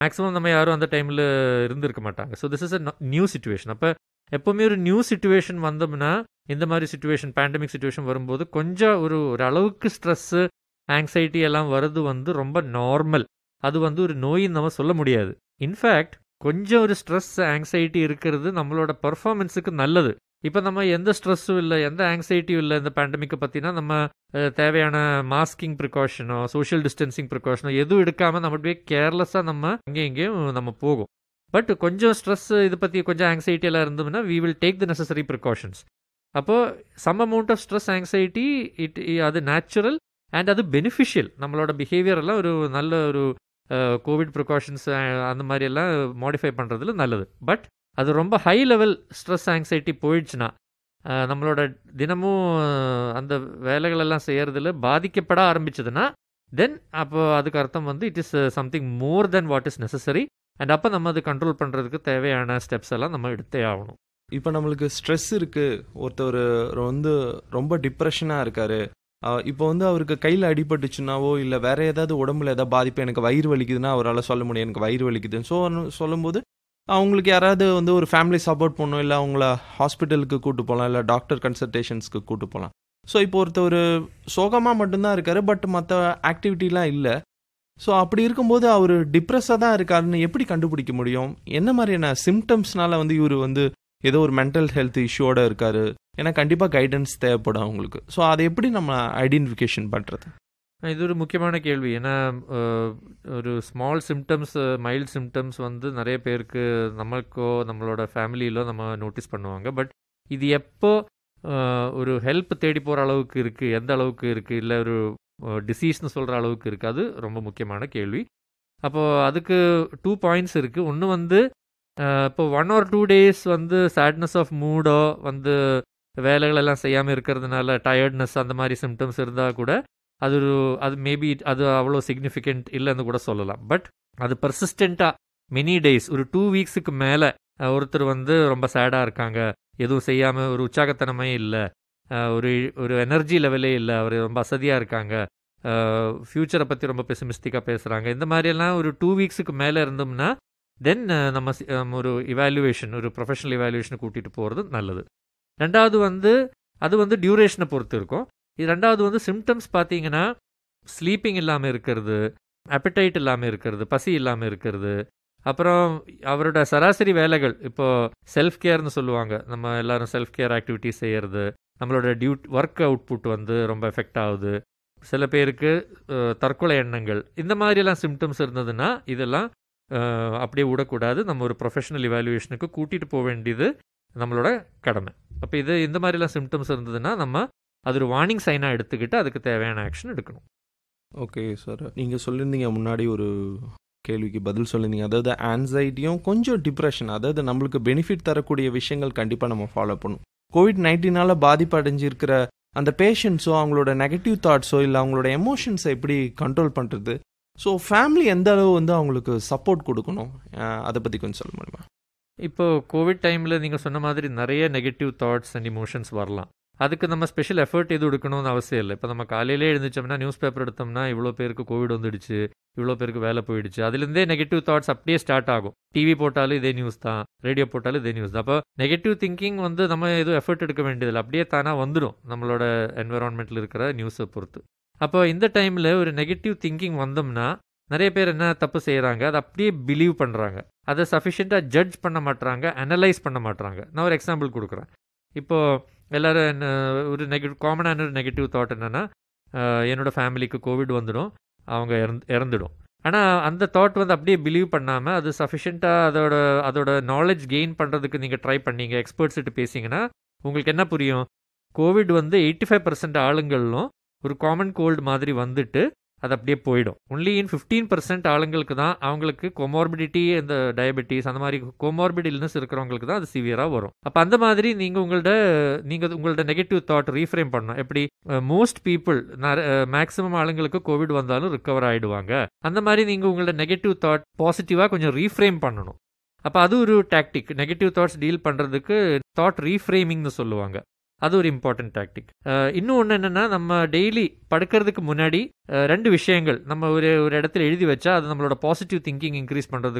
maximum நம்ம யாரும் அந்த டைமில் இருந்திருக்க மாட்டாங்க so this is a new situation அப்போ எப்போவுமே ஒரு நியூ சுச்சுவேஷன் வந்தோம்னா இந்த மாதிரி சுச்சுவேஷன் பேண்டமிக் சுச்சுவேஷன் வரும்போது கொஞ்சம் ஒரு ஒரு அளவுக்கு ஸ்ட்ரெஸ்ஸு ஆங்ஸைட்டி எல்லாம் வர்றது வந்து ரொம்ப நார்மல் அது வந்து ஒரு நோயின்னு நம்ம சொல்ல முடியாது இன்ஃபேக்ட் கொஞ்சம் ஒரு ஸ்ட்ரெஸ் ஆங்ஸைட்டி இருக்கிறது நம்மளோட பர்ஃபார்மன்ஸுக்கு நல்லது இப்போ நம்ம எந்த ஸ்ட்ரெஸ்ஸும் இல்லை எந்த ஆங்ஸைட்டியும் இல்லை இந்த பேண்டமிக்கை பற்றினா நம்ம அஹ், தேவையான மாஸ்கிங் ப்ரிகாஷனோ சோஷியல் டிஸ்டன்சிங் ப்ரிகாஷனோ எதுவும் எடுக்காமல் நம்ம அப்படியே கேர்லெஸ்ஸாக நம்ம இங்கேயும் இங்கேயும் நம்ம போகும் பட் கொஞ்சம் ஸ்ட்ரெஸ் இதை பற்றி கொஞ்சம் ஆங்ஸைட்டி எல்லாம் இருந்தோம்னா we will take the necessary precautions அப்போது some amount of stress anxiety it அது நேச்சுரல் அண்ட் அது பெனிஃபிஷியல் நம்மளோட பிஹேவியர் எல்லாம் ஒரு நல்ல ஒரு கோவிட் ப்ரிகாஷன்ஸ் அந்த மாதிரி எல்லாம் மாடிஃபை பண்ணுறதுல நல்லது பட் அது ரொம்ப ஹை லெவல் ஸ்ட்ரெஸ் ஆங்ஸைட்டி போயிடுச்சுன்னா அஹ், நம்மளோட தினமும் அஹ், அந்த வேலைகளெல்லாம் செய்கிறதுல பாதிக்கப்பட ஆரம்பிச்சதுன்னா தென் அப்போ அதுக்கு அர்த்தம் வந்து it is something more then what is necessary and அப்போ நம்ம அது கண்ட்ரோல் பண்ணுறதுக்கு தேவையான ஸ்டெப்ஸ் எல்லாம் நம்ம எடுத்தே ஆகணும் இப்போ நம்மளுக்கு ஸ்ட்ரெஸ் இருக்கு ஒருத்தர் வந்து ரொம்ப டிப்ரெஷனாக இருக்காரு ஆஹ் இப்போ வந்து அவருக்கு கையில் அடிபட்டுச்சுனாவோ இல்லை வேற ஏதாவது உடம்புல ஏதாவது பாதிப்பு எனக்கு வயிறு வலிக்குதுன்னா அவரால் சொல்ல முடியும் எனக்கு வயிறு வலிக்குதுன்னு ஸோ சொல்லும்போது அவங்களுக்கு யாராவது வந்து ஒரு ஃபேமிலி சப்போர்ட் பண்ணும் இல்லை அவங்கள ஹாஸ்பிட்டலுக்கு கூட்டு போகலாம் இல்லை டாக்டர் கன்சல்டேஷன்ஸ்க்கு கூட்டு போகலாம் ஸோ இப்போ ஒருத்தர் சோகமாக மட்டும்தான் இருக்காரு பட் மற்ற ஆக்டிவிட்டிலாம் இல்லை ஸோ அப்படி இருக்கும்போது அவர் டிப்ரெஸ்ஸாக தான் இருக்காருன்னு எப்படி கண்டுபிடிக்க முடியும் என்ன மாதிரியான சிம்டம்ஸ்னால வந்து இவர் வந்து ஏதோ ஒரு மென்டல் ஹெல்த் இஷ்யூவோட இருக்காரு ஏன்னா கண்டிப்பாக கைடன்ஸ் தேவைப்படும் அவங்களுக்கு ஸோ அதை எப்படி நம்ம ஐடென்டிஃபிகேஷன் பண்ணுறது இது ஒரு முக்கியமான கேள்வி ஏன்னா அஹ், ஒரு ஸ்மால் சிம்டம்ஸ் மைல்ட் சிம்டம்ஸ் வந்து நிறைய பேருக்கு நமக்கோ நம்மளோட ஃபேமிலியிலோ நம்ம நோட்டீஸ் பண்ணுவாங்க பட் இது எப்போ அஹ், ஒரு ஹெல்ப் தேடி போகிற அளவுக்கு இருக்குது எந்த அளவுக்கு இருக்குது இல்லை ஒரு டிசீஸ்னு சொல்கிற அளவுக்கு இருக்குது அது ரொம்ப முக்கியமான கேள்வி அப்போது அதுக்கு டூ பாயிண்ட்ஸ் இருக்குது ஒன்று வந்து அஹ், இப்போ ஒன் ஆர் டூ டேஸ் வந்து சேட்னஸ் ஆஃப் மூடோ வந்து வேலைகள் எல்லாம் செய்யாமல் இருக்கிறதுனால டயர்ட்னஸ் அந்த மாதிரி சிம்டம்ஸ் இருந்தால் கூட அது ஒரு அது மேபி அது அவ்வளோ சிக்னிஃபிகண்ட் இல்லைன்னு கூட சொல்லலாம் பட் அது பர்சிஸ்டண்ட்டாக மெனி டேஸ் ஒரு டூ வீக்ஸுக்கு மேலே ஒருத்தர் வந்து ரொம்ப சேடாக இருக்காங்க எதுவும் செய்யாமல் ஒரு உற்சாகத்தனமே இல்லை ஒரு ஒரு எனர்ஜி லெவலே இல்லை அவர் ரொம்ப அசதியாக இருக்காங்க ஃப்யூச்சரை பற்றி ரொம்ப பெசிமிஸ்டிக்காக பேசுகிறாங்க இந்த மாதிரியெல்லாம் ஒரு டூ வீக்ஸுக்கு மேலே இருந்தோம்னா தென் நம்ம சி- நம்ம ஒரு இவாலுவேஷன் ஒரு ப்ரொஃபஷனல் இவாலுவேஷனை கூட்டிகிட்டு போகிறது நல்லது ரெண்டாவது வந்து அது வந்து டியூரேஷனை பொறுத்து இருக்கும் இது ரெண்டாவது வந்து சிம்டம்ஸ் பார்த்தீங்கன்னா ஸ்லீப்பிங் இல்லாமல் இருக்கிறது appetite இல்லாமல் இருக்கிறது பசி இல்லாமல் இருக்கிறது அப்புறம் அவரோட சராசரி வேலைகள் இப்போ செல்ஃப் கேர்னு சொல்லுவாங்க நம்ம எல்லாரும் செல்ஃப் கேர் ஆக்டிவிட்டிஸ் செய்கிறது நம்மளோட டியூட் ஒர்க் அவுட்புட் வந்து ரொம்ப எஃபெக்ட் ஆகுது சில பேருக்கு அஹ், தற்கொலை எண்ணங்கள் இந்த மாதிரியெல்லாம் சிம்டம்ஸ் இருந்ததுன்னா இதெல்லாம் அஹ், அப்படியே விடக்கூடாது நம்ம ஒரு ப்ரொஃபஷனல் இவாலுவேஷனுக்கு கூட்டிகிட்டு போக வேண்டியது நம்மளோட கடமை அப்போ இது இந்த மாதிரிலாம் சிம்டம்ஸ் இருந்ததுன்னா நம்ம அது ஒரு வார்னிங் சைனாக எடுத்துக்கிட்டு அதுக்கு தேவையான ஆக்ஷன் எடுக்கணும் ஓகே சார் நீங்கள் சொல்லியிருந்தீங்க முன்னாடி ஒரு கேள்விக்கு பதில் சொல்லியிருந்தீங்க அதாவது ஆன்சைட்டியும் கொஞ்சம் டிப்ரெஷன் அதாவது நம்மளுக்கு பெனிஃபிட் தரக்கூடிய விஷயங்கள் கண்டிப்பாக நம்ம ஃபாலோ பண்ணும் கோவிட் நைன்டீனால் பாதிப்பு அடைஞ்சிருக்கிற அந்த பேஷண்ட்ஸோ அவங்களோட நெகட்டிவ் தாட்ஸோ இல்லை அவங்களோட எமோஷன்ஸை எப்படி கண்ட்ரோல் பண்ணுறது ஸோ ஃபேமிலி எந்த அளவு வந்து அவங்களுக்கு சப்போர்ட் கொடுக்கணும் அஹ் அதை பற்றி கொஞ்சம் சொல்ல முடியுமா இப்போ கோவிட் டைமில் நீங்கள் சொன்ன மாதிரி நிறைய நெகட்டிவ் தாட்ஸ் அண்ட் இமோஷன்ஸ் வரலாம் அதுக்கு நம்ம ஸ்பெஷல் எஃபர்ட் எதுவும் எடுக்கணும்னு அவசியம் இல்லை இப்போ நம்ம காலையிலே எழுந்திரிச்சோம்னா நியூஸ் பேப்பர் எடுத்தோம்னா இவ்வளோ பேருக்கு கோவிட் வந்துடுச்சு இவ்வளோ பேருக்கு வேலை போயிடுச்சு அதுலேருந்தே நெகட்டிவ் தாட்ஸ் அப்படியே ஸ்டார்ட் ஆகும் டிவி போட்டாலும் இதே நியூஸ் தான் ரேடியோ போட்டாலும் இதே நியூஸ் தான் அப்போ நெகட்டிவ் திங்கிங் வந்து நம்ம எதுவும் எஃபர்ட் எடுக்க வேண்டியதில்லை அப்படியே தானாக வந்துடும் நம்மளோட என்விரான்மெண்ட்டில் இருக்கிற நியூஸை பொறுத்து அப்போ இந்த டைமில் ஒரு நெகட்டிவ் திங்கிங் வந்தோம்னா நிறைய பேர் என்ன தப்பு செய்கிறாங்க அதை அப்படியே பிலீவ் பண்ணுறாங்க அதை சஃபிஷியண்ட்டாக ஜட்ஜ் பண்ண மாட்றாங்க அனலைஸ் பண்ண மாட்றாங்க நான் ஒரு எக்ஸாம்பிள் கொடுக்குறேன் இப்போது எல்லோரும் என்ன ஒரு நெகட்டிவ் காமனான ஒரு நெகட்டிவ் தாட் என்னென்னா என்னோடய ஃபேமிலிக்கு கோவிட் வந்துடும் அவங்க இறந்து இறந்துடும் ஆனால் அந்த தாட் வந்து அப்படியே பிலீவ் பண்ணாமல் அது சஃபிஷியண்ட்டாக அதோட அதோட நாலேஜ் கெயின் பண்ணுறதுக்கு நீங்கள் ட்ரை பண்ணீங்க எக்ஸ்பர்ட்ஸ்கிட்ட பேசிங்கன்னா உங்களுக்கு என்ன புரியும் கோவிட் வந்து எயிட்டி ஃபைவ் பர்சன்ட் ஆளுங்களும் ஒரு காமன் கோல்டு மாதிரி வந்துட்டு அது அப்படியே போயிடும் ஒன்லி இன் ஃபிஃப்டீன் பர்சன்ட் ஆளுங்களுக்கு தான் அவங்களுக்கு கொமார்பிடிட்டி இந்த டயபெட்டிஸ் அந்த மாதிரி கோமார்பிட் இல்னஸ் இருக்கிறவங்களுக்கு தான் அது சிவியராக வரும் அப்போ அந்த மாதிரி நீங்கள் உங்கள்ட்ட நீங்கள் உங்கள்ட்ட நெகட்டிவ் தாட் ரீஃப்ரேம் பண்ணணும் எப்படி மோஸ்ட் பீப்புள் மேக்ஸிமம் ஆளுங்களுக்கு கோவிட் வந்தாலும் ரிக்கவர் ஆகிடுவாங்க அந்த மாதிரி நீங்கள் உங்களோட நெகட்டிவ் தாட் பாசிட்டிவாக கொஞ்சம் ரீஃப்ரேம் பண்ணணும் அப்போ அது ஒரு டாக்டிக் நெகட்டிவ் தாட்ஸ் டீல் பண்ணுறதுக்கு தாட் ரீஃப்ரேமிங்னு சொல்லுவாங்க அது ஒரு இம்பார்ட்டன்ட் டாக்டிக் இன்னும் ஒன்று என்னென்னா நம்ம டெய்லி படுக்கிறதுக்கு முன்னாடி அஹ், ரெண்டு விஷயங்கள் நம்ம ஒரு ஒரு இடத்துல எழுதி வச்சா அது நம்மளோட பாசிட்டிவ் திங்கிங் இன்க்ரீஸ் பண்ணுறதுக்கு